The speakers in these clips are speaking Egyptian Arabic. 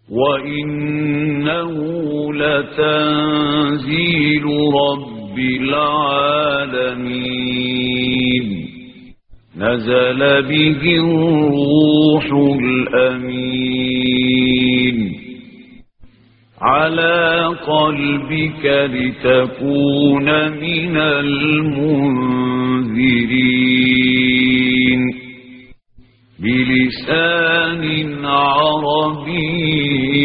وإنه لتنزيل رب العالمين نزل به الروح الأمين على قلبك لتكون من المنذرين بلسان عربي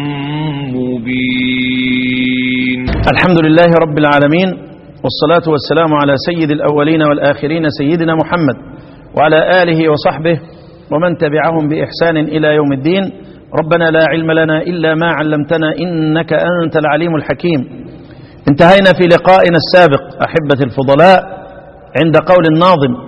مبين الحمد لله رب العالمين والصلاة والسلام على سيد الأولين والآخرين سيدنا محمد وعلى آله وصحبه ومن تبعهم بإحسان إلى يوم الدين ربنا لا علم لنا إلا ما علمتنا إنك أنت العليم الحكيم انتهينا في لقائنا السابق أحبة الفضلاء عند قول الناظم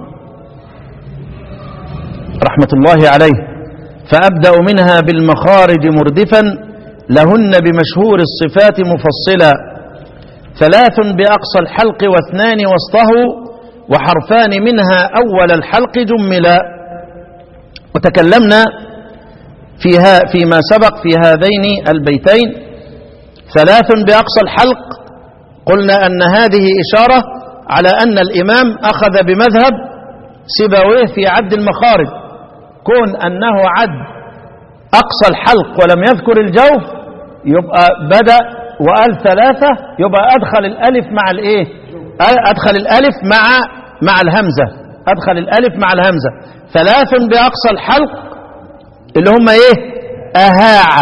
رحمة الله عليه فأبدأ منها بالمخارج مردفا لهن بمشهور الصفات مفصلا ثلاث بأقصى الحلق واثنان وسطه وحرفان منها أول الحلق جملا وتكلمنا فيها فيما سبق في هذين البيتين ثلاث بأقصى الحلق قلنا أن هذه إشارة على أن الإمام أخذ بمذهب سيبويه في عد المخارج كون أنه عد أقصى الحلق ولم يذكر الجوف يبقى بدأ وقال ثلاثة يبقى أدخل الألف مع الإيه أدخل الألف مع مع الهمزة أدخل الألف مع الهمزة ثلاث بأقصى الحلق اللي هم إيه أهاع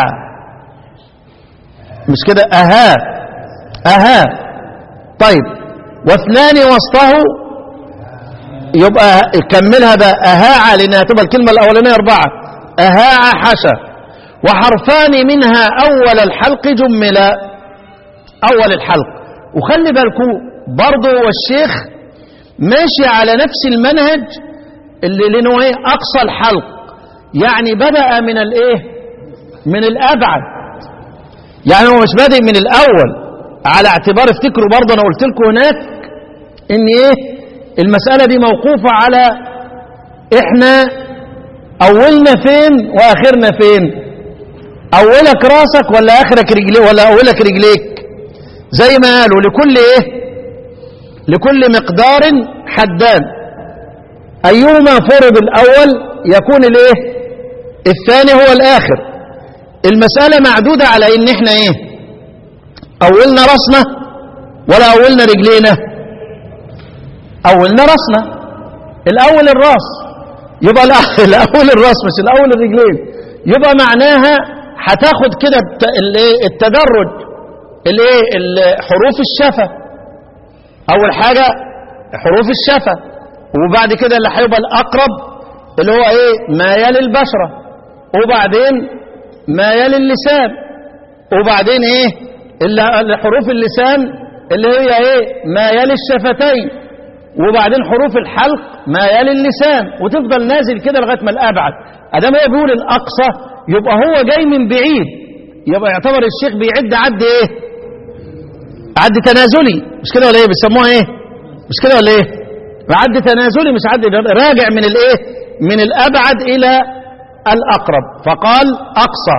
مش كده أها أها طيب واثنان وسطه يبقى كملها بقى أهاع لأنها تبقى الكلمة الأولانية أربعة أهاع حشا وحرفان منها أول الحلق جملا أول الحلق وخلي بالكم برضه والشيخ ماشي على نفس المنهج اللي لأنه إيه أقصى الحلق يعني بدأ من الإيه من الأبعد يعني هو مش بادئ من الأول على اعتبار افتكروا برضه أنا قلت لكم هناك إن إيه المسألة دي موقوفة على إحنا أولنا فين وآخرنا فين أولك راسك ولا آخرك رجليك ولا أولك رجليك زي ما قالوا لكل إيه لكل مقدار حدان أيهما فرض الأول يكون الإيه الثاني هو الآخر المسألة معدودة على إن إحنا إيه أولنا راسنا ولا أولنا رجلينا أولنا راسنا الأول الراس يبقى الأول الراس مش الأول الرجلين يبقى معناها هتاخد كده التدرج الايه حروف الشفة أول حاجة حروف الشفة وبعد كده اللي هيبقى الأقرب اللي هو إيه ما يلي البشرة وبعدين ما يلي اللسان وبعدين إيه اللي حروف اللسان اللي هي إيه ما يلي الشفتين وبعدين حروف الحلق ما يلي اللسان وتفضل نازل كده لغايه ما الابعد ادام هي بيقول الاقصى يبقى هو جاي من بعيد يبقى يعتبر الشيخ بيعد عد ايه عد تنازلي مش كده ولا ايه بيسموها ايه مش كده ولا ايه عد تنازلي مش عد راجع من الايه من الابعد الى الاقرب فقال اقصى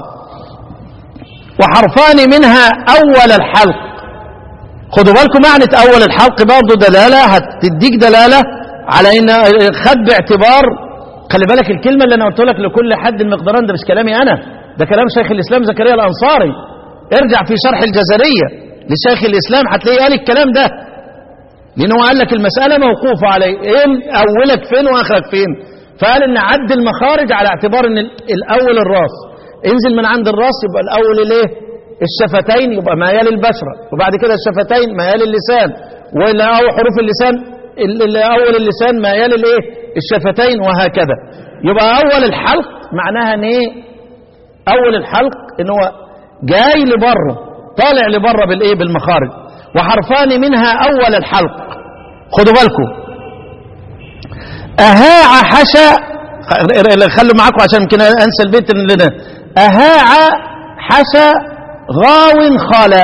وحرفان منها اول الحلق خدوا بالكم معنى أول الحلق برضه دلالة هتديك دلالة على إن خد باعتبار خلي بالك الكلمة اللي أنا قلت لك لكل حد المقدران ده مش كلامي أنا ده كلام شيخ الإسلام زكريا الأنصاري ارجع في شرح الجزرية لشيخ الإسلام هتلاقيه قال الكلام ده لأن هو قال لك المسألة موقوفة على إيه أولك فين وآخرك فين فقال إن عد المخارج على اعتبار إن الأول الراس انزل من عند الراس يبقى الأول الإيه الشفتين يبقى ما يلي البشرة وبعد كده الشفتين ما يلي اللسان ولا أو حروف اللسان اللي أول اللسان ما يلي الايه الشفتين وهكذا يبقى أول الحلق معناها ان ايه أول الحلق ان هو جاي لبره طالع لبره بالايه بالمخارج وحرفان منها أول الحلق خدوا بالكم أهاع حشا خلوا معاكم عشان يمكن أنسى البيت اللي ده أهاع حشا غاو خلا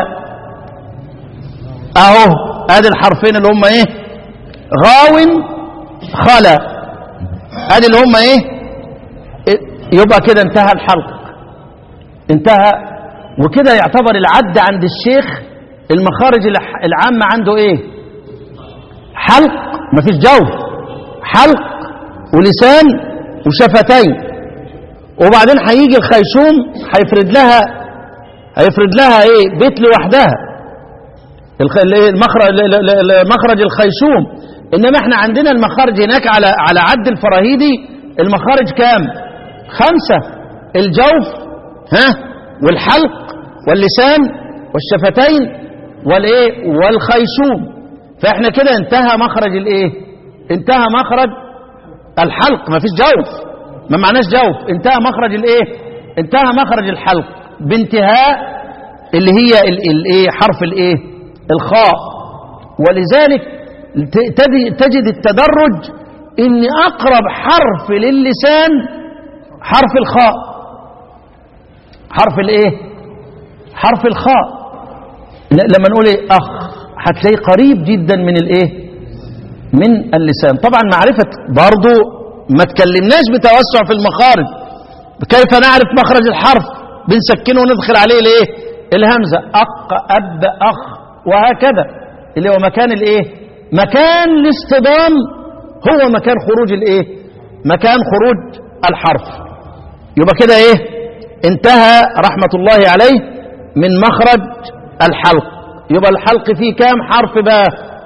اهو ادي الحرفين اللي هم ايه غاو خلا ادي اللي هم ايه يبقى كده انتهى الحلق انتهى وكده يعتبر العد عند الشيخ المخارج الح- العامة عنده ايه حلق مفيش جوف حلق ولسان وشفتين وبعدين هيجي الخيشوم هيفرد لها هيفرد لها ايه بيت لوحدها الخ- ال- المخرج ال- ال- ال- مخرج الخيشوم انما احنا عندنا المخارج هناك على على عد الفراهيدي المخارج كام خمسة الجوف ها والحلق واللسان والشفتين والايه والخيشوم فاحنا كده انتهى مخرج الايه انتهى مخرج الحلق ما فيش جوف ما معناش جوف انتهى مخرج الايه انتهى مخرج الحلق بانتهاء اللي هي ال- الايه حرف الايه الخاء ولذلك ت- تد- تجد التدرج ان اقرب حرف للسان حرف الخاء حرف الايه حرف الخاء ل- لما نقول ايه اخ هتلاقيه قريب جدا من الايه من اللسان طبعا معرفة برضو ما تكلمناش بتوسع في المخارج كيف نعرف مخرج الحرف بنسكنه وندخل عليه الايه الهمزة أق أب أخ وهكذا اللي هو مكان الايه مكان الاصطدام هو مكان خروج الايه مكان خروج الحرف يبقى كده ايه انتهى رحمة الله عليه من مخرج الحلق يبقى الحلق فيه كام حرف بقى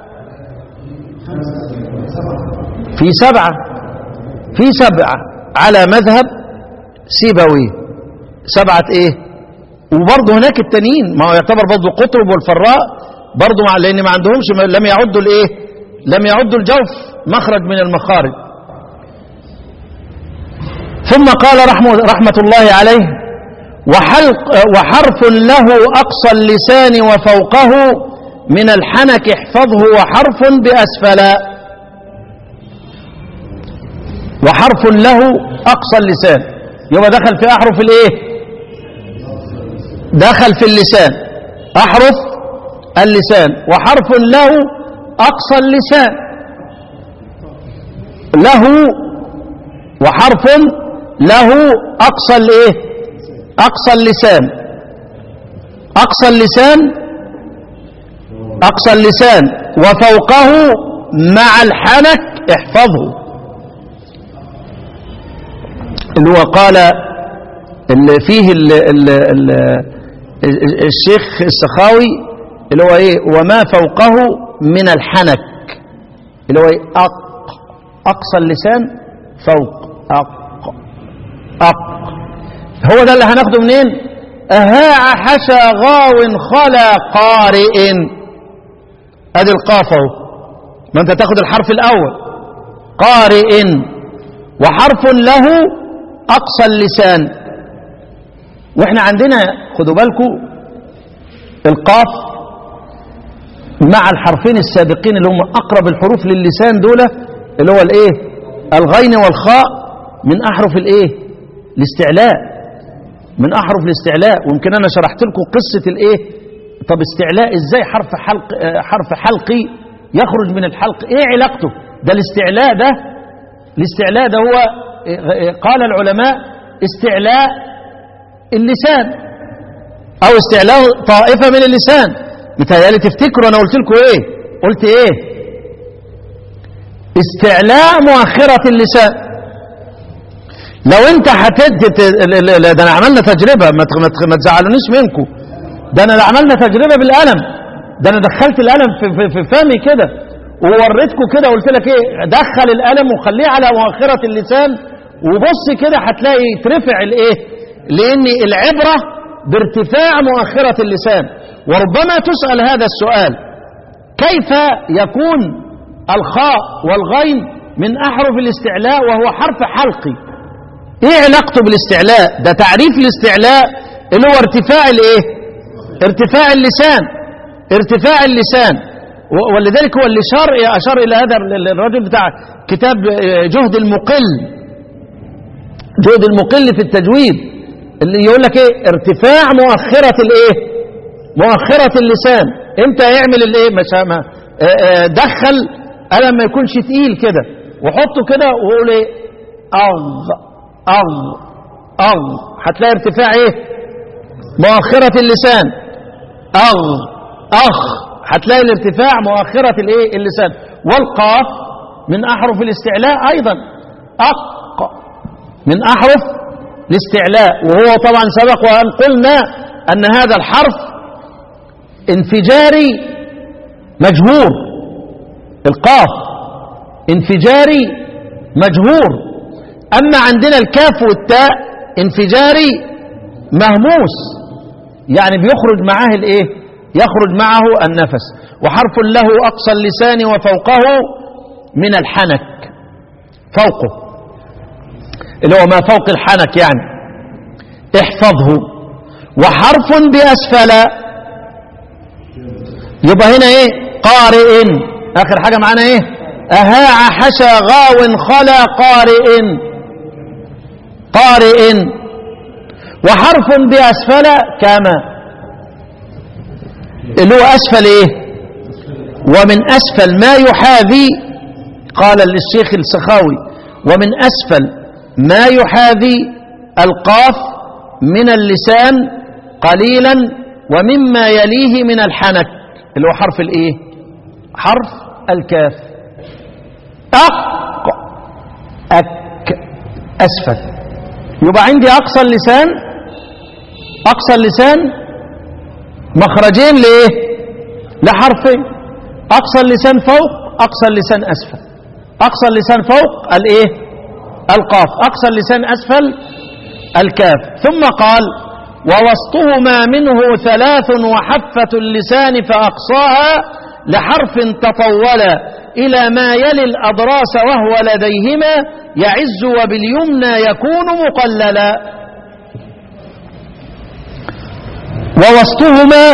في سبعة في سبعة على مذهب سيبوي سبعة ايه وبرضه هناك التانيين ما هو يعتبر برضه قطرب والفراء برضه مع لان ما عندهمش لم يعدوا الايه لم يعدوا الجوف مخرج من المخارج ثم قال رحمه, رحمة الله عليه وحلق وحرف له أقصى اللسان وفوقه من الحنك احفظه وحرف بأسفل وحرف له أقصى اللسان يبقى دخل في أحرف الإيه دخل في اللسان أحرف اللسان وحرف له أقصى اللسان له وحرف له أقصى الإيه أقصى اللسان أقصى اللسان أقصى اللسان وفوقه مع الحنك احفظه اللي هو قال اللي فيه ال ال ال الشيخ السخاوي اللي هو ايه وما فوقه من الحنك اللي هو ايه أق أقصى اللسان فوق أق أق هو ده اللي هناخده منين أهاع حشى غاو خلا قارئ ادي القاف اهو ما انت تاخد الحرف الاول قارئ وحرف له اقصى اللسان واحنا عندنا خدوا بالكم القاف مع الحرفين السابقين اللي هم اقرب الحروف للسان دول اللي هو الايه الغين والخاء من احرف الايه الاستعلاء من احرف الاستعلاء ويمكن انا شرحت لكم قصه الايه طب استعلاء ازاي حرف حلق آه، حرف حلقي يخرج من الحلق ايه علاقته ده الاستعلاء ده الاستعلاء ده هو آه، آه، قال العلماء استعلاء اللسان او استعلاء طائفه من اللسان متهيألي تفتكروا انا قلت لكم ايه قلت ايه استعلاء مؤخره اللسان لو انت هتدي ده انا عملنا تجربه ما ت- ما ت- ما تزعلونيش منكم ده انا عملنا تجربه بالقلم ده انا دخلت القلم في, في, في فمي كده ووريتكم كده قلت لك ايه دخل القلم وخليه على مؤخره اللسان وبص كده هتلاقي ترفع الايه لان العبره بارتفاع مؤخره اللسان وربما تسال هذا السؤال كيف يكون الخاء والغين من احرف الاستعلاء وهو حرف حلقي ايه علاقته بالاستعلاء ده تعريف الاستعلاء اللي هو ارتفاع الايه ارتفاع اللسان ارتفاع اللسان و- ولذلك هو اللي شار اشار الى هذا ال- الرجل بتاع كتاب آه، جهد المقل جهد المقل في التجويد اللي يقول لك ايه ارتفاع مؤخرة الايه مؤخرة اللسان امتى يعمل الايه مش ما آه، آه، دخل قلم ما يكونش تقيل كده وحطه كده وقول ايه اغ اغ اغ هتلاقي ارتفاع ايه مؤخرة اللسان أغ أخ هتلاقي الارتفاع مؤخرة الايه اللسان والقاف من أحرف الاستعلاء أيضا أق من أحرف الاستعلاء وهو طبعا سبق وأن قلنا أن هذا الحرف انفجاري مجهور القاف انفجاري مجهور أما عندنا الكاف والتاء انفجاري مهموس يعني بيخرج معاه الايه يخرج معه النفس وحرف له أقصى اللسان وفوقه من الحنك فوقه اللي هو ما فوق الحنك يعني احفظه وحرف بأسفل يبقى هنا ايه قارئ آخر حاجة معانا ايه أهاع حشى غاو خلا قارئ قارئ وحرف بأسفل كما اللي هو أسفل إيه ومن أسفل ما يحاذي قال للشيخ السخاوي ومن أسفل ما يحاذي القاف من اللسان قليلا ومما يليه من الحنك اللي هو حرف الإيه حرف الكاف أق أك أسفل يبقى عندي أقصى اللسان أقصى اللسان مخرجين لإيه لحرفين أقصى اللسان فوق أقصى اللسان أسفل أقصى اللسان فوق الإيه القاف أقصى اللسان أسفل الكاف ثم قال ووسطهما منه ثلاث وحفة اللسان فأقصاها لحرف تطول إلى ما يلي الأضراس وهو لديهما يعز وباليمنى يكون مقللا ووسطهما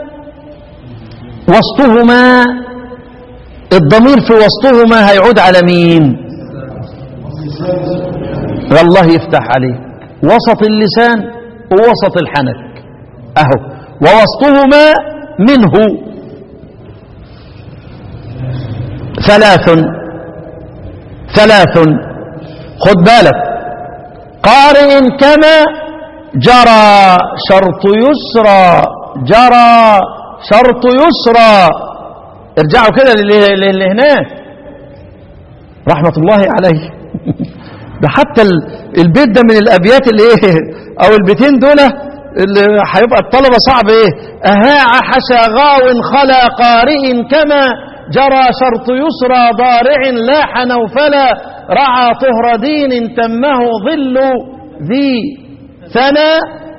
وسطهما الضمير في وسطهما هيعود على مين والله يفتح عليه وسط اللسان ووسط الحنك اهو ووسطهما منه ثلاث ثلاث خد بالك قارئ كما جرى شرط يسرى جرى شرط يسرى ارجعوا كده للي للي هناك رحمة الله عليه ده حتى ال- البيت ده من الأبيات اللي ايه أو البيتين دول اللي هيبقى الطلبة صعب ايه أهاع حشى غاو خلا قارئ كما جرى شرط يسرى ضارع لاح نوفلا رعى طهر دين تمه ظل ذي ثنى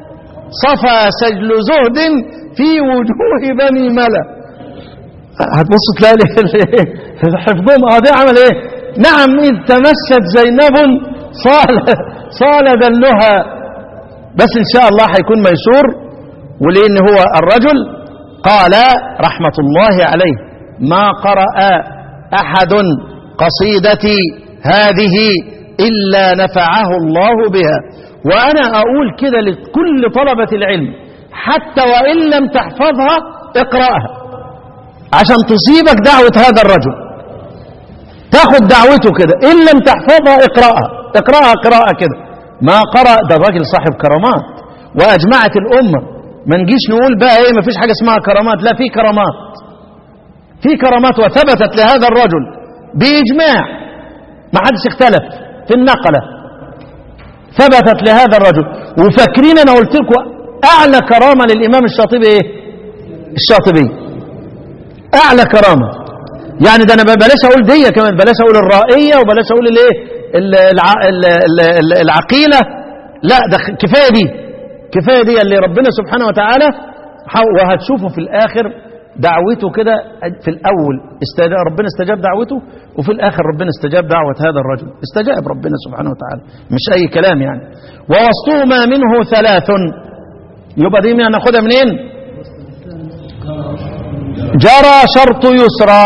صفى سجل زهد في وجوه بني ملا هتبص تلاقي ال- حفظهم اه ده عمل ايه نعم اذ تمست زينب صال صال دلها بس ان شاء الله هيكون ميسور ولان هو الرجل قال رحمة الله عليه ما قرأ احد قصيدتي هذه الا نفعه الله بها وانا اقول كده لكل طلبة العلم حتى وان لم تحفظها اقرأها عشان تصيبك دعوة هذا الرجل تاخد دعوته كده إن لم تحفظها اقرأها اقرأها قراءة كده ما قرأ ده الراجل صاحب كرامات وأجمعت الأمة ما نجيش نقول بقى ايه ما فيش حاجة اسمها كرامات لا في كرامات في كرامات وثبتت لهذا الرجل بإجماع ما حدش اختلف في النقلة ثبتت لهذا الرجل وفاكرين انا قلت لكم اعلى كرامة للامام الشاطبي ايه الشاطبي اعلى كرامة يعني ده انا بلاش اقول دي كمان بلاش اقول الرائية وبلاش اقول الايه ال- الع- ال- ال- ال- العقيلة لا ده خ- كفاية دي كفاية دي اللي ربنا سبحانه وتعالى حو- وهتشوفوا في الاخر دعوته كده في الاول استجاب ربنا استجاب دعوته وفي الاخر ربنا استجاب دعوة هذا الرجل استجاب ربنا سبحانه وتعالى مش اي كلام يعني ووسطهما منه ثلاث يبقى دي من ناخدها منين جرى شرط يسرى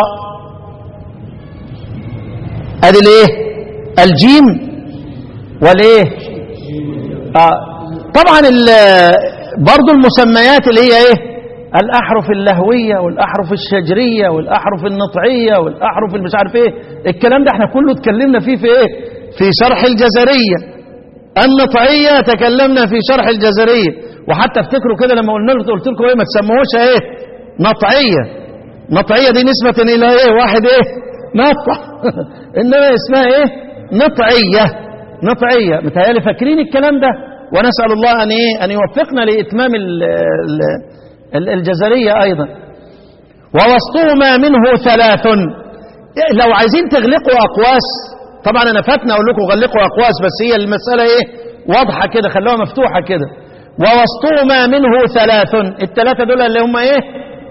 ادي الايه الجيم والايه آه طبعا ال- برضو المسميات اللي هي ايه الاحرف اللهويه والاحرف الشجريه والاحرف النطعيه والاحرف اللي مش عارف ايه الكلام ده احنا كله اتكلمنا فيه في ايه في شرح الجزريه النطعية تكلمنا في شرح الجزرية وحتى افتكروا كده لما قلنا له قلت لكم ايه ما تسموهوش ايه نطعية نطعية دي نسبة الى ايه واحد ايه نطع انما اسمها ايه نطعية نطعية متهيألي فاكرين الكلام ده ونسأل الله ان ايه ان يوفقنا لاتمام ال ال الجزرية ايضا ووسطهما منه ثلاث لو عايزين تغلقوا اقواس طبعا انا فاتنا اقول لكم غلقوا اقواس بس هي المساله ايه واضحه كده خلوها مفتوحه كده ووسطهما منه ثلاث الثلاثه دول اللي هم ايه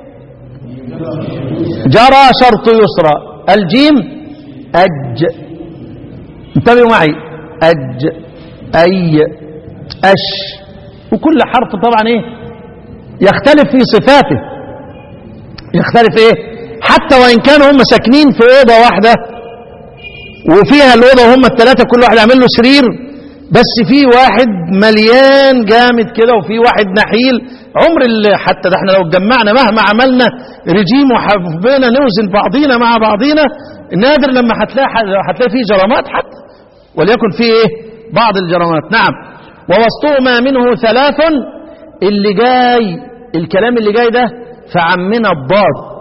جرى شرط يسرى الجيم اج انتبهوا معي اج اي اش وكل حرف طبعا ايه يختلف في صفاته يختلف ايه حتى وان كانوا هم ساكنين في اوضه واحده وفيها الأوضة وهم الثلاثة كل واحد عامل له سرير بس في واحد مليان جامد كده وفي واحد نحيل عمر اللي حتى ده احنا لو اتجمعنا مهما عملنا رجيم وحبينا نوزن بعضينا مع بعضينا نادر لما هتلاقي هتلاقي فيه جرامات حتى وليكن فيه ايه بعض الجرامات نعم ووسطهما منه ثلاث اللي جاي الكلام اللي جاي ده فعمنا الضاد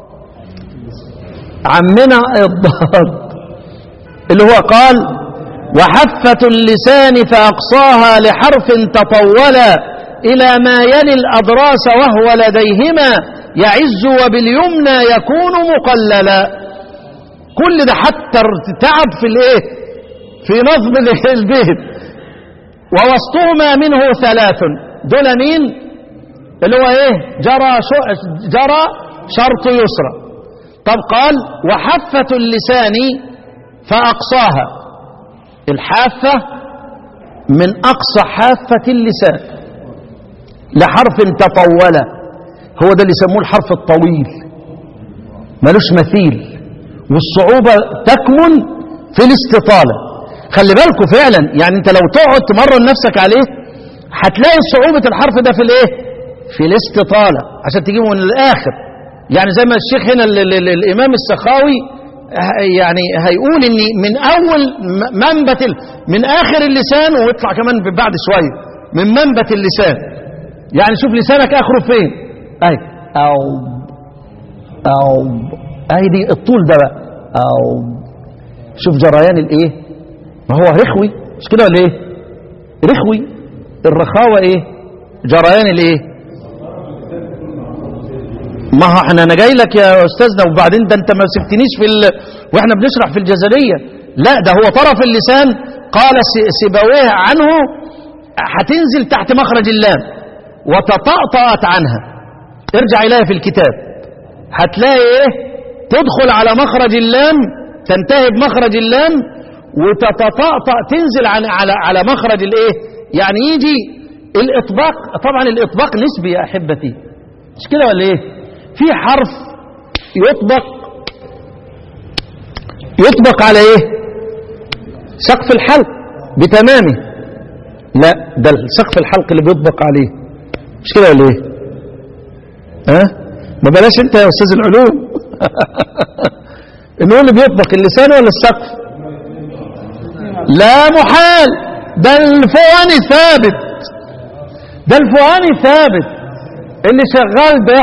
عمنا الضاد اللي هو قال وحفة اللسان فأقصاها لحرف تطولا إلى ما يلي الأضراس وهو لديهما يعز وباليمنى يكون مقللا كل ده حتى تعب في الايه في نظم البيت ووسطهما منه ثلاث دول مين اللي هو ايه جرى شو جرى شرط يسرى طب قال وحفة اللسان فأقصاها الحافة من أقصى حافة اللسان لحرف تطول هو ده اللي يسموه الحرف الطويل ملوش مثيل والصعوبة تكمن في الاستطالة خلي بالكم فعلا يعني انت لو تقعد تمرن نفسك عليه هتلاقي صعوبة الحرف ده في الايه في الاستطالة عشان تجيبه من الاخر يعني زي ما الشيخ هنا ال ال ال الامام السخاوي يعني هيقول ان من اول منبت من اخر اللسان ويطلع كمان بعد شويه من منبت اللسان يعني شوف لسانك اخره فين اي او او اي دي الطول ده بقى او شوف جريان الايه ما هو رخوي مش كده ولا ايه رخوي الرخاوه ايه جريان الايه ما هو احنا انا جاي لك يا استاذنا وبعدين ده انت ما سبتنيش في ال... واحنا بنشرح في الجزريه لا ده هو طرف اللسان قال سيبويه عنه هتنزل تحت مخرج اللام وتطأطأت عنها ارجع اليها في الكتاب هتلاقي ايه تدخل على مخرج اللام تنتهي بمخرج اللام وتتطأطأ تنزل على على على مخرج الايه يعني يجي الاطباق طبعا الاطباق نسبي يا احبتي مش كده ولا ايه في حرف يطبق يطبق على ايه سقف الحلق بتمامه لا ده سقف الحلق اللي بيطبق عليه مش كده ولا ايه ها ما بلاش انت يا استاذ العلوم ان هو اللي بيطبق اللسان ولا السقف لا محال ده الفواني ثابت ده الفواني ثابت اللي شغال ده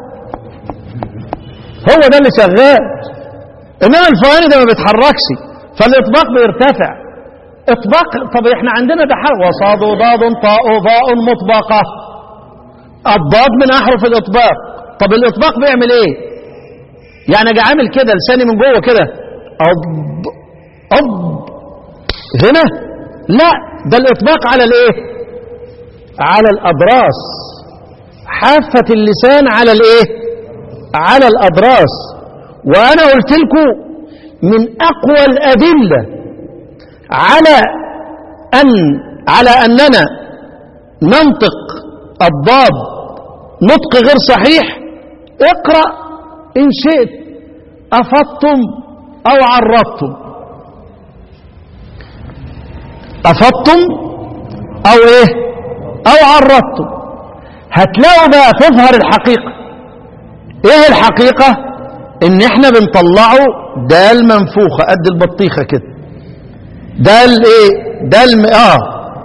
هو ده اللي شغال انما الفواني ده ما بيتحركش فالاطباق بيرتفع اطباق طب احنا عندنا ده حرف وصاد وضاد طاء ضاء مطبقه الضاد من احرف الاطباق طب الاطباق بيعمل ايه يعني اجي عامل كده لساني من جوه كده أض أض هنا لا ده الاطباق على الايه على الاضراس حافه اللسان على الايه على الأضراس وأنا قلت لكم من أقوى الأدلة على أن على أننا ننطق الضاد نطق غير صحيح اقرأ إن شئت أفضتم أو عرضتم أفضتم أو إيه أو عرضتم هتلاقوا بقى تظهر الحقيقة ايه الحقيقة ان احنا بنطلعه دال منفوخة قد البطيخة كده دال ايه دال م... اه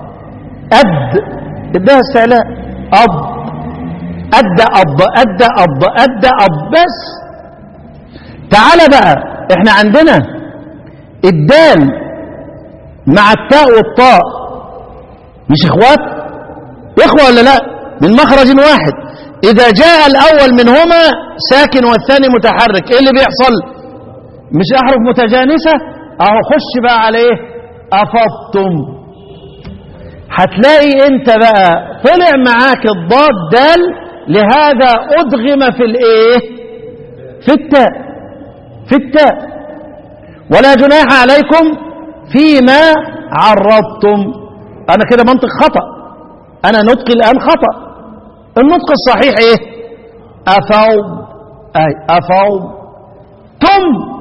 أد ادها استعلاء أب أدى أب أدى أب أدى أب بس تعال بقى احنا عندنا الدال مع التاء والطاء مش اخوات اخوة ولا لا من مخرج واحد اذا جاء الاول منهما ساكن والثاني متحرك ايه اللي بيحصل مش احرف متجانسة اهو خش بقى على ايه افضتم هتلاقي انت بقى طلع معاك الضاد دال لهذا ادغم في الايه في التاء في التاء ولا جناح عليكم فيما عرضتم انا كده منطق خطأ انا نطقي الان خطأ النطق الصحيح ايه افو اي افو تم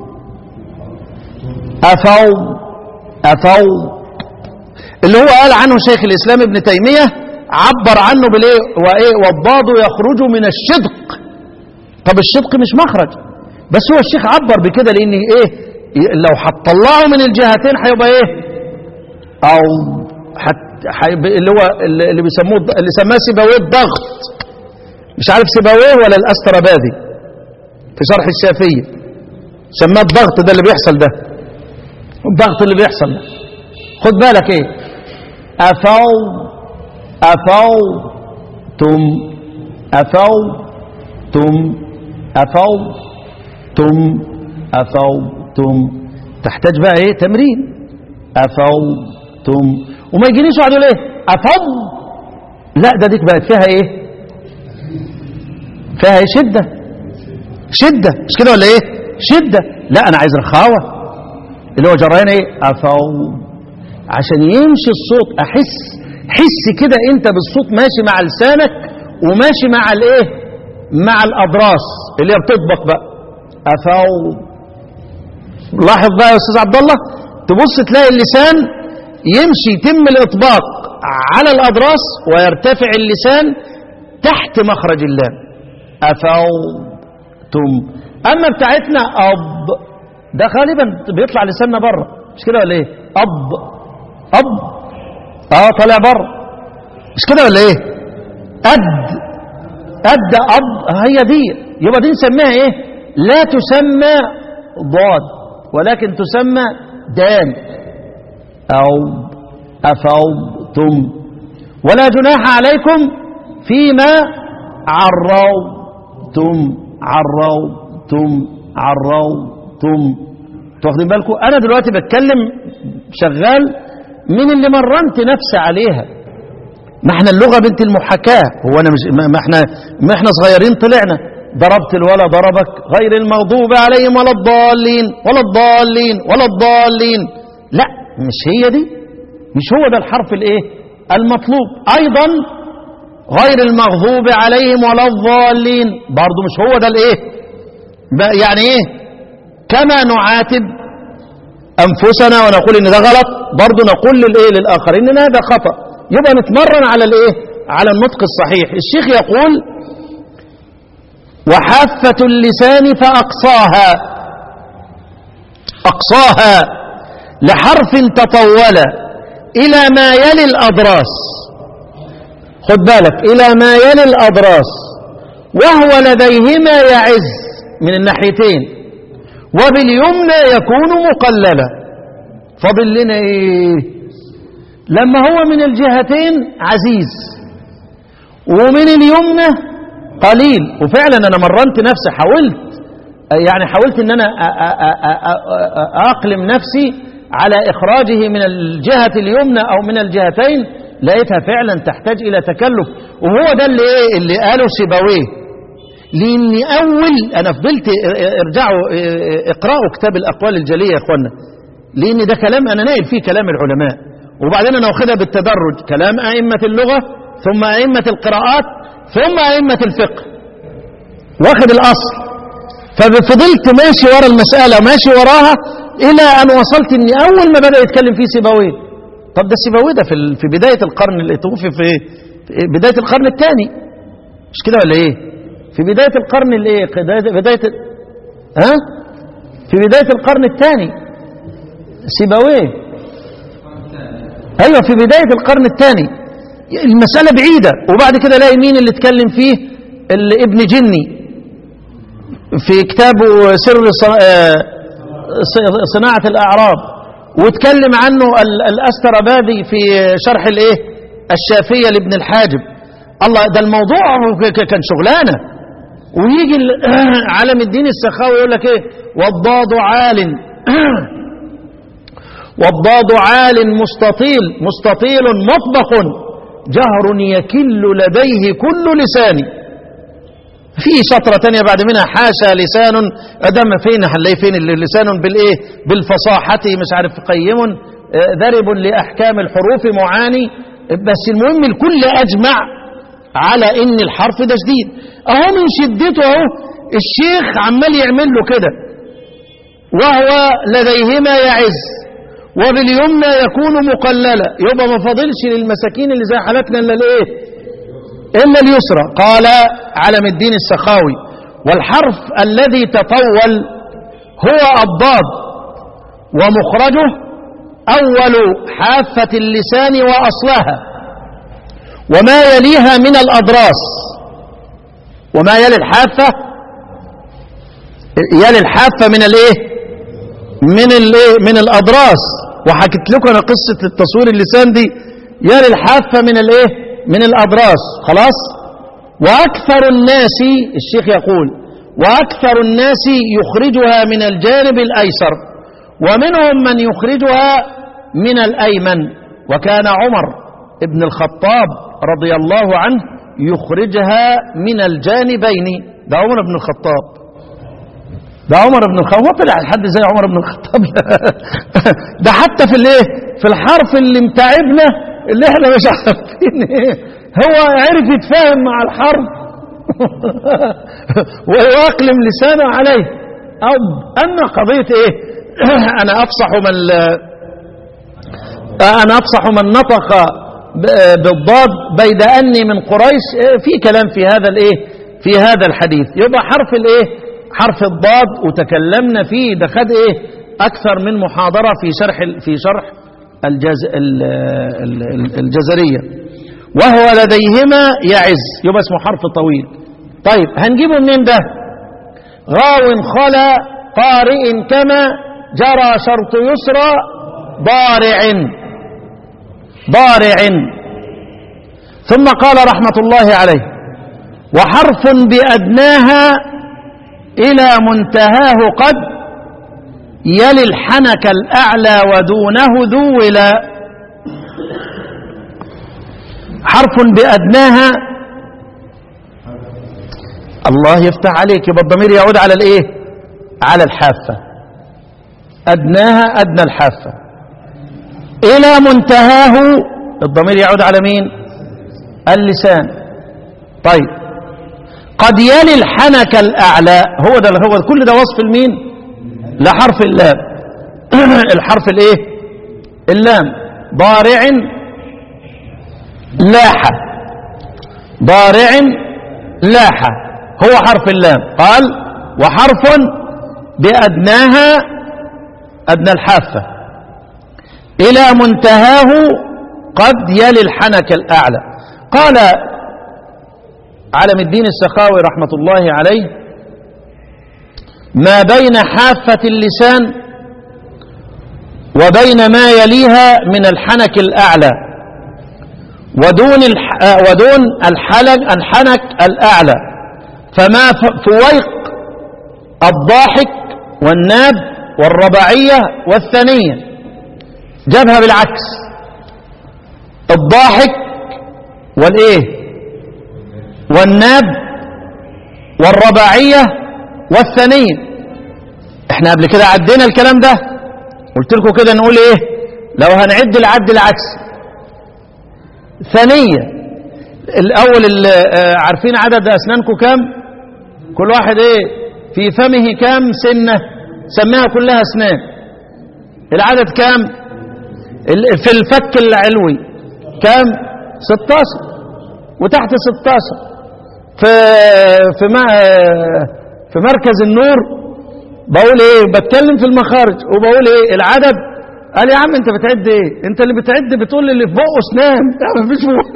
افو افو اللي هو قال عنه شيخ الاسلام ابن تيميه عبر عنه بالايه وايه والضاد يخرج من الشدق طب الشدق مش مخرج بس هو الشيخ عبر بكده لان ايه لو هتطلعه من الجهتين هيبقى ايه او حت حيب اللي هو اللي بيسموه اللي سماه سيبويه الضغط مش عارف سيبويه ولا الاستراباذي في شرح الشافيه سماه الضغط ده اللي بيحصل ده الضغط اللي بيحصل ده خد بالك ايه افو افو تم افو تم افو تم افو تم تحتاج بقى ايه تمرين افو تم وما يجينيش واحد يقول ايه افض لا ده ديك بقت فيها ايه فيها ايه شده شده مش كده ولا ايه شده لا انا عايز رخاوه اللي هو جريان ايه افو عشان يمشي الصوت احس حس كده انت بالصوت ماشي مع لسانك وماشي مع الايه مع الاضراس اللي هي بتطبق بقى افو لاحظ بقى يا استاذ عبد الله تبص تلاقي اللسان يمشي يتم الاطباق على الاضراس ويرتفع اللسان تحت مخرج اللام افوتم اما بتاعتنا اب ده غالبا بيطلع لساننا بره مش كده ولا ايه اب اب اه طالع بره مش كده ولا ايه اد اد اب هي دي يبقى دي نسميها ايه لا تسمى ضاد ولكن تسمى دال أو أفوضتم ولا جناح عليكم فيما عروتم عروتم عروتم تاخدين بالكم أنا دلوقتي بتكلم شغال من اللي مرنت نفسي عليها ما احنا اللغة بنت المحاكاة هو أنا مش ما احنا ما احنا صغيرين طلعنا ضربت الولا ضربك غير المغضوب عليهم ولا الضالين ولا الضالين ولا الضالين لا مش هي دي مش هو ده الحرف الايه المطلوب ايضا غير المغضوب عليهم ولا الضالين برضه مش هو ده الايه يعني ايه كما نعاتب انفسنا ونقول ان ده غلط برضه نقول للايه للاخرين ان هذا خطا يبقى نتمرن على الايه على النطق الصحيح الشيخ يقول وحافة اللسان فأقصاها أقصاها لحرف تطول إلى ما يلي الأضراس خد بالك إلى ما يلي الأضراس وهو لديهما يعز من الناحيتين وباليمنى يكون مقللا فاضل لنا إيه لما هو من الجهتين عزيز ومن اليمنى قليل وفعلا أنا مرنت نفسي حاولت يعني حاولت ان انا اقلم نفسي على اخراجه من الجهة اليمنى او من الجهتين لقيتها فعلا تحتاج الى تكلف وهو ده اللي ايه اللي قاله سيبويه لاني اول انا فضلت ارجعوا اقرأوا كتاب الاقوال الجلية يا اخوانا لان ده كلام انا ناقل فيه كلام العلماء وبعدين انا واخدها بالتدرج كلام ائمة اللغة ثم ائمة القراءات ثم ائمة الفقه واخد الاصل ففضلت ماشي ورا المسألة ماشي وراها إلى أن وصلت أني أول ما بدأ يتكلم فيه سيبويه طب ده سيبويه ده في, في بداية القرن اللي توفي في بداية القرن الثاني مش كده ولا إيه في بداية القرن اللي إيه بداية ها في بداية القرن الثاني سيبويه ايوه في بدايه القرن الثاني المساله بعيده وبعد كده لاقي مين اللي اتكلم فيه اللي ابن جني في كتابه سر ص- آه، ص- صناعه الاعراب واتكلم عنه ال- الاستربادي في شرح الايه الشافيه لابن الحاجب الله ده الموضوع ك- ك- كان شغلانه ويجي ال- علم الدين السخاوي يقول لك ايه والضاد عال والضاد عال مستطيل مستطيل مطبخ جهر يكل لديه كل لسان في شطرة تانية بعد منها حاشا لسان أدم فين هنلاقي فين اللي لسان بالإيه بالفصاحة مش عارف قيم آه، ذرب لأحكام الحروف معاني بس المهم الكل أجمع على إن الحرف ده شديد أهو من شدته أهو الشيخ عمال يعمل له كده وهو لديهما يعز وباليمنى يكون مقللا يبقى ما فاضلش للمساكين اللي زي حالتنا الا الايه الا اليسرى قال علم الدين السخاوي والحرف الذي تطول هو الضاد ومخرجه اول حافه اللسان واصلها وما يليها من الاضراس وما يلي الحافه يلي الحافه من الايه من الايه من الاضراس وحكيت لكم انا قصه التصوير اللسان دي يا للحافه من الايه من الاضراس خلاص واكثر الناس الشيخ يقول واكثر الناس يخرجها من الجانب الايسر ومنهم من يخرجها من الايمن وكان عمر ابن الخطاب رضي الله عنه يخرجها من الجانبين ده عمر بن الخطاب ده عمر بن الخطاب هو طلع حد زي عمر بن الخطاب ده حتى في الايه في الحرف اللي متعبنا اللي احنا مش عارفين ايه هو عرف يتفاهم مع الحرف ويواقلم لسانه عليه أو اما قضيه ايه انا افصح من ال- انا افصح من نطق ب- بالضاد بيد اني من قريش إيه، في كلام في هذا الايه في هذا الحديث يبقى حرف الايه حرف الضاد وتكلمنا فيه ده خد ايه اكثر من محاضره في شرح ال- في شرح الجز ال- ال- ال- الجزريه وهو لديهما يعز يبقى اسمه حرف طويل طيب هنجيبه منين ده غاو خلا قارئ كما جرى شرط يسرى ضارع ضارع ثم قال رحمه الله عليه وحرف بأدناها إلى منتهاه قد يلي الحنك الأعلى ودونه ذولا حرف بأدناها الله يفتح عليك يبقى الضمير يعود على الايه على الحافة أدناها أدنى الحافة إلى منتهاه الضمير يعود على مين اللسان طيب قد يلي الحنك الأعلى هو ده هو كل ده وصف المين لحرف اللام الحرف الايه اللام ضارع لاحة ضارع لاحة هو حرف اللام قال وحرف بأدناها أدنى الحافة إلى منتهاه قد يلي الحنك الأعلى قال علم الدين السخاوي رحمة الله عليه ما بين حافة اللسان وبين ما يليها من الحنك الأعلى ودون الح... آه، ودون الحلق الحنك الأعلى فما ف- فويق الضاحك والناب والرباعية والثانية جابها بالعكس الضاحك والإيه والناب والرباعية والثانية احنا قبل كده عدينا الكلام ده قلت لكم كده نقول ايه لو هنعد العد العكسي ثانية الأول ال- آه، عارفين عدد أسنانكم كام كل واحد ايه في فمه كام سنة سميها كلها أسنان العدد كام ال- في الفك العلوي كام 16 وتحت 16 في في ما- في مركز النور بقول ايه بتكلم في المخارج وبقول ايه العدد قال يا عم انت بتعد ايه انت اللي بتعد بتقول لي اللي في بقه اسنان لا مفيش بقه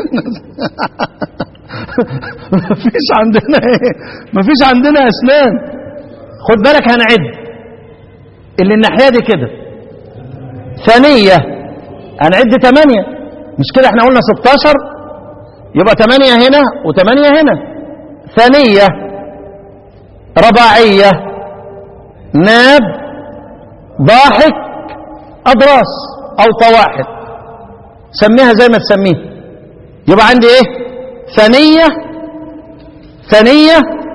مفيش عندنا ايه مفيش عندنا اسنان خد بالك هنعد اللي الناحيه دي كده ثانيه هنعد ثمانية مش كده احنا قلنا 16 يبقى ثمانية هنا وثمانية هنا ثانية رباعية ناب ضاحك أضراس أو طواحن سميها زي ما تسميها يبقى عندي ايه ثانية ثانية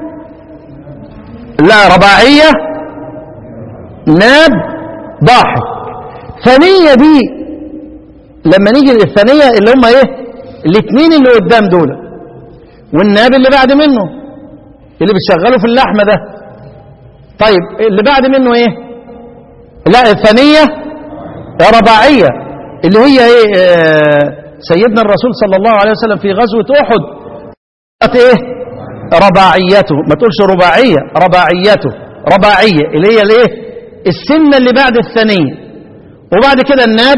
لا رباعية ناب ضاحك ثانية دي لما نيجي الثانية اللي هم ايه الاثنين اللي قدام دول والناب اللي بعد منه اللي بتشغله في اللحمة ده طيب اللي بعد منه ايه لا الثانية رباعية اللي هي ايه آه سيدنا الرسول صلى الله عليه وسلم في غزوة أحد قالت ايه رباعيته ما تقولش رباعية رباعيته رباعية اللي هي الايه السنة اللي بعد الثانية وبعد كده الناب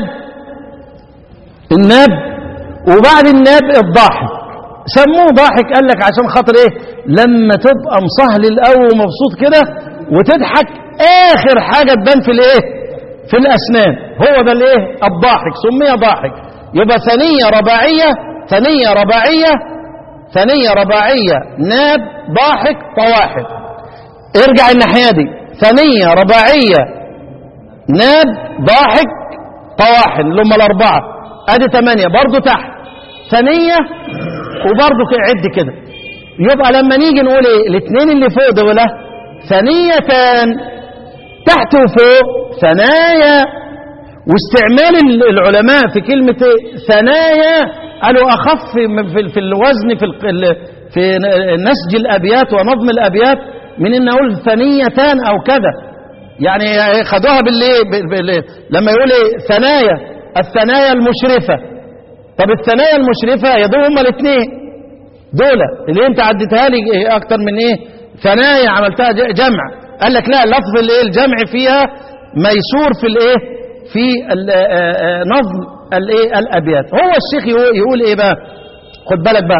الناب وبعد الناب الضاحك سموه ضاحك قال لك عشان خاطر ايه لما تبقى مصهلل قوي ومبسوط كده وتضحك اخر حاجة تبان في الايه في الاسنان هو ده الايه الضاحك سمي ضاحك يبقى ثانية رباعية ثانية رباعية ثانية رباعية ناب ضاحك طواحن ارجع الناحية دي ثانية رباعية ناب ضاحك طواحن اللي هم الأربعة ادي ثمانية برضو تحت ثانية وبرضو عد كده يبقى لما نيجي نقول ايه الاثنين اللي فوق دول ثانيتان تحت وفوق ثنايا واستعمال العلماء في كلمة ثنايا قالوا أخف في في الوزن في في نسج الأبيات ونظم الأبيات من أن أقول ثنيتان أو كذا يعني خدوها باللي لما يقول إيه ثنايا الثنايا المشرفة طب الثنايا المشرفة يدوم هما الاثنين دول اللي انت عدتها لي إيه اكتر من ايه ثنايا عملتها جمع قال لك لا لفظ الايه الجمع فيها ميسور في الايه في نظم الايه الابيات هو الشيخ يقول ايه بقى خد بالك بقى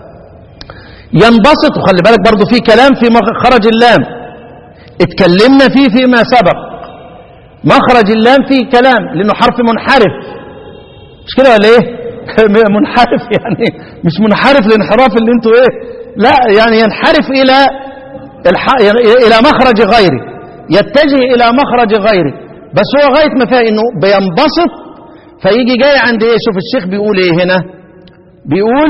ينبسط وخلي بالك برضو في كلام في مخرج اللام اتكلمنا فيه فيما سبق مخرج اللام فيه كلام لانه حرف منحرف مش كده ولا ايه منحرف يعني مش منحرف الانحراف اللي انتوا ايه لا يعني ينحرف الى الح... الى مخرج غيره يتجه الى مخرج غيره بس هو غايه ما فيها انه بينبسط فيجي جاي عند ايه شوف الشيخ بيقول ايه هنا بيقول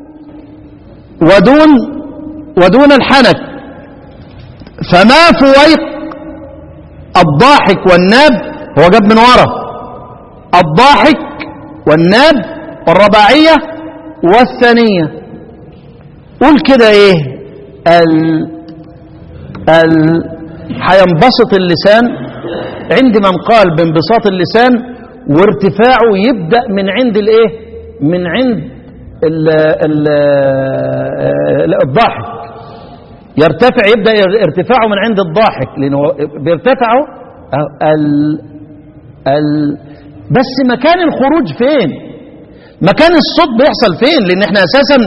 ودون ودون الحنك فما فويق الضاحك والناب هو جاب من ورا الضاحك والناب والرباعية والثانية قول كده ايه ال ال هينبسط اللسان عند من قال بانبساط اللسان وارتفاعه يبدأ من عند الايه من عند ال ال الضاحك يرتفع يبدأ ارتفاعه من عند الضاحك لأنه بيرتفعه ال ال بس مكان الخروج فين مكان الصوت بيحصل فين لأن احنا أساسا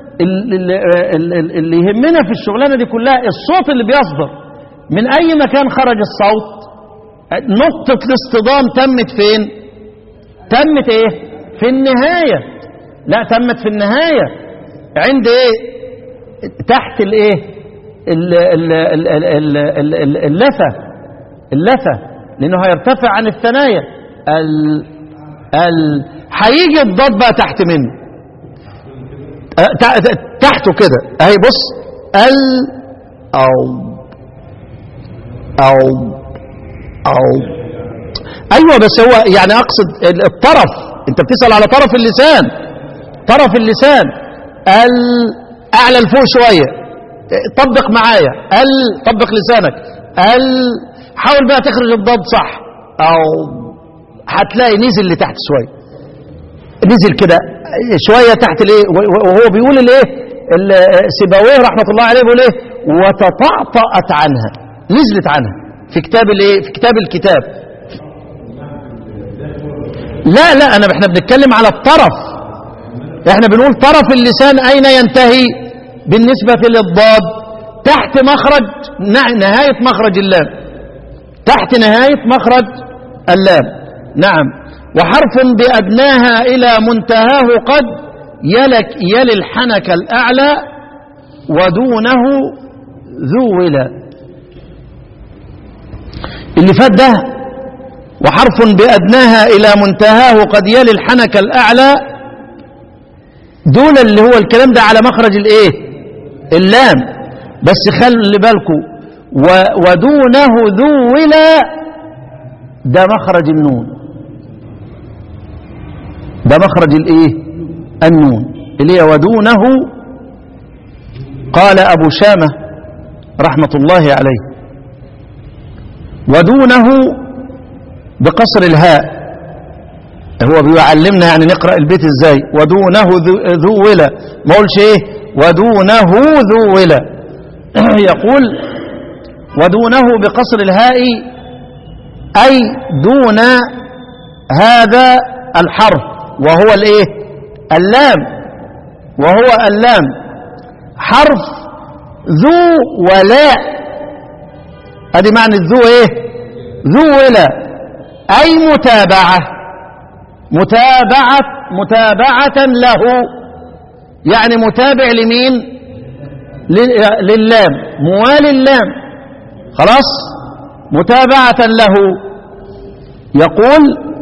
اللي يهمنا في الشغلانة دي كلها الصوت اللي بيصدر من أي مكان خرج الصوت نقطة الاصطدام تمت فين تمت ايه في النهاية لا تمت في النهاية عند ايه تحت الايه اللثة اللثة لانه هيرتفع عن الثنايا ال ال هيجي الضاد بقى تحت منه تحته كده اهي بص ال او او او ايوه بس هو يعني اقصد الطرف انت بتسال على طرف اللسان طرف اللسان ال اعلى لفوق شويه طبق معايا ال طبق لسانك ال حاول بقى تخرج الضاد صح او هتلاقي نزل لتحت شويه نزل كده شويه تحت الايه وهو بيقول الايه سيبويه رحمه الله عليه بيقول ايه وتطعطأت عنها نزلت عنها في كتاب الايه في كتاب الكتاب لا لا أنا احنا بنتكلم على الطرف احنا بنقول طرف اللسان أين ينتهي بالنسبة للضاد تحت مخرج نا- نهاية مخرج اللام تحت نهاية مخرج اللام نعم وحرف بأدناها إلى منتهاه قد يلك يلي الحنك الأعلى ودونه ذو ولا اللي فات ده وحرف بأدناها إلى منتهاه قد يلي الحنك الأعلى دول اللي هو الكلام ده على مخرج الايه اللام بس خلي بالكم و- ودونه ذو ولا ده مخرج النون ده مخرج الايه النون اللي هي ودونه قال ابو شامه رحمه الله عليه ودونه بقصر الهاء هو بيعلمنا يعني نقرأ البيت ازاي ودونه ذو- ذو ولا ما اقولش ايه ودونه ذو ولا يقول ودونه بقصر الهاء أي دون هذا الحرف وهو الايه اللام وهو اللام حرف ذو ولاء ادي معنى ذو ايه ذو ولا اي متابعه متابعه متابعه له يعني متابع لمين لل- للام موالي اللام خلاص متابعه له يقول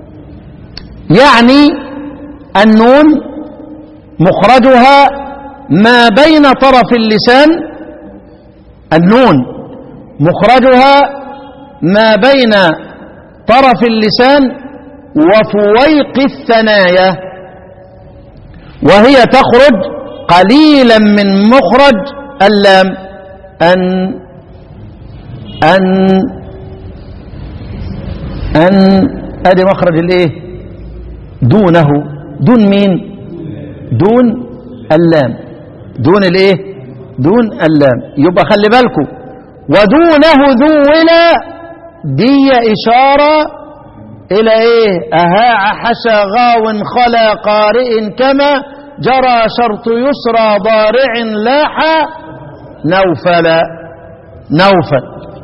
يعني النون مخرجها ما بين طرف اللسان النون مخرجها ما بين طرف اللسان وفويق الثنايا وهي تخرج قليلا من مخرج اللام أن أن أن أدي مخرج الإيه دونه دون مين دون اللام دون الإيه دون اللام يبقى خلي بالكم ودونه ذو ولا دي إشارة إلى إيه أهاع حشى غاو خلا قارئ كما جرى شرط يسرى ضارع لاح نوفل نوفل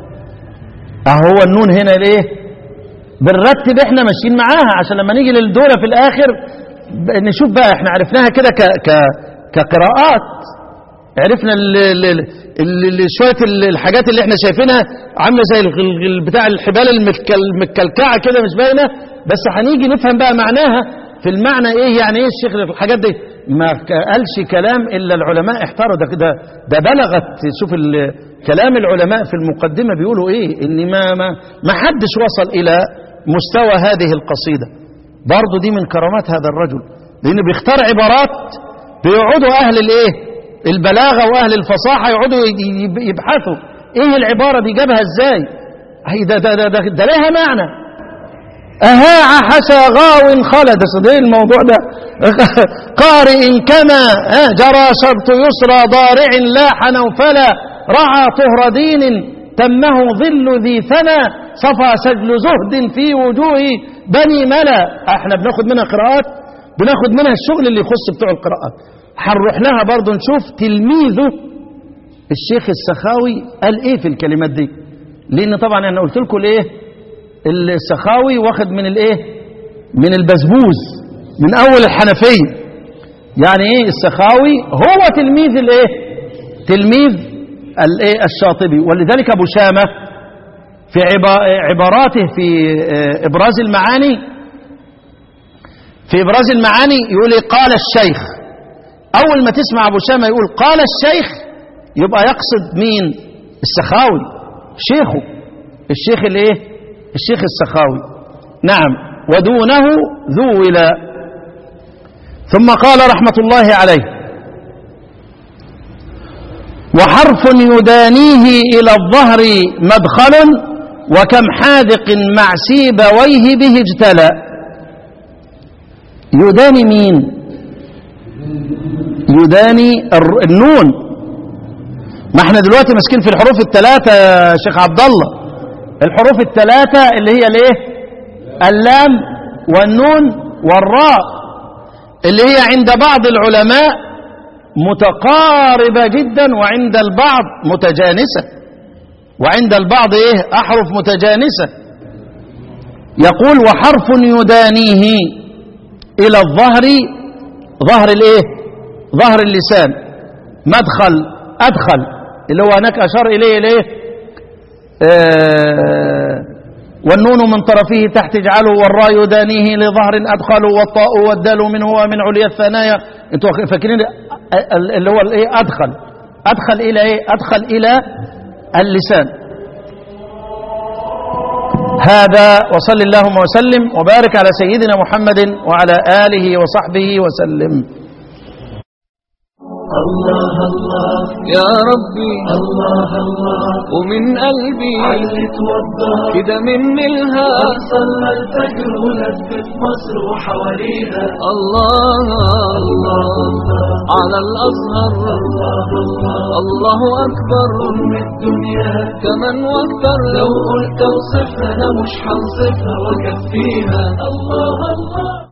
أهو النون هنا ليه بنرتب احنا ماشيين معاها عشان لما نيجي للدولة في الآخر ب- نشوف بقى احنا عرفناها كده ك ك كقراءات عرفنا ال ال ال ال شوية ال- الحاجات اللي احنا شايفينها عاملة زي ال- ال- بتاع الحبال المتكل المتكلكعة كده مش باينة بس هنيجي نفهم بقى معناها في المعنى ايه يعني ايه الشيخ في الحاجات دي ما ك- قالش كلام الا العلماء احتاروا ده كده ده بلغت شوف ال- كلام العلماء في المقدمة بيقولوا ايه ان ما ما ما حدش وصل الى مستوى هذه القصيدة برضه دي من كرامات هذا الرجل لانه بيختار عبارات بيقعدوا اهل الايه البلاغه واهل الفصاحه يقعدوا ي- ي- يبحثوا ايه العباره دي جابها ازاي هي ده ده ده, ده, ده لها معنى أهاع حسى غاو خلد صدق الموضوع ده قارئ كما ها، جرى شرط يسرى ضارع لاح نوفلا رعى طهر دين تمه ظل ذي ثنى صفى سجل زهد في وجوه بني ملا احنا بناخد منها قراءات بناخد منها الشغل اللي يخص بتوع القراءات هنروح لها برضه نشوف تلميذه الشيخ السخاوي قال ايه في الكلمات دي لان طبعا انا قلت لكم الايه السخاوي واخد من الايه من البسبوس من اول الحنفيه يعني ايه السخاوي هو تلميذ الايه تلميذ الايه الشاطبي ولذلك ابو شامه في عبا- عباراته في آه، ابراز المعاني في ابراز المعاني يقول إيه؟ قال الشيخ اول ما تسمع ابو شامه يقول قال الشيخ يبقى يقصد مين السخاوي شيخه الشيخ الايه الشيخ السخاوي نعم ودونه ذو ولاء ثم قال رحمه الله عليه وحرف يدانيه إلى الظهر مدخل وكم حاذق مع سيبويه به اجتلى يداني مين يداني الر- النون ما احنا دلوقتي ماسكين في الحروف الثلاثة يا شيخ عبد الله الحروف الثلاثة اللي هي الايه اللام والنون والراء اللي هي عند بعض العلماء متقاربة جدا وعند البعض متجانسة وعند البعض ايه احرف متجانسة يقول وحرف يدانيه الى الظهر ظهر الايه ظهر اللسان مدخل ادخل اللي هو هناك اشار اليه الايه آه والنون من طرفه تحت اجعله والراء يدانيه لظهر ادخله والطاء والدال منه ومن عليا الثنايا انتوا فاكرين اللي هو الايه ادخل ادخل الى ايه ادخل الى اللسان هذا وصل اللهم وسلم وبارك على سيدنا محمد وعلى اله وصحبه وسلم الله الله يا ربي الله الله ومن قلبي علت والظهر كده مني الهام صلى الفجر ولفت مصر وحواليها الله الله الله على الأزهر الله الله الله أكبر أم الدنيا كمان واكتر لو قلت اوصفها انا مش هنصفها واكفيها الله الله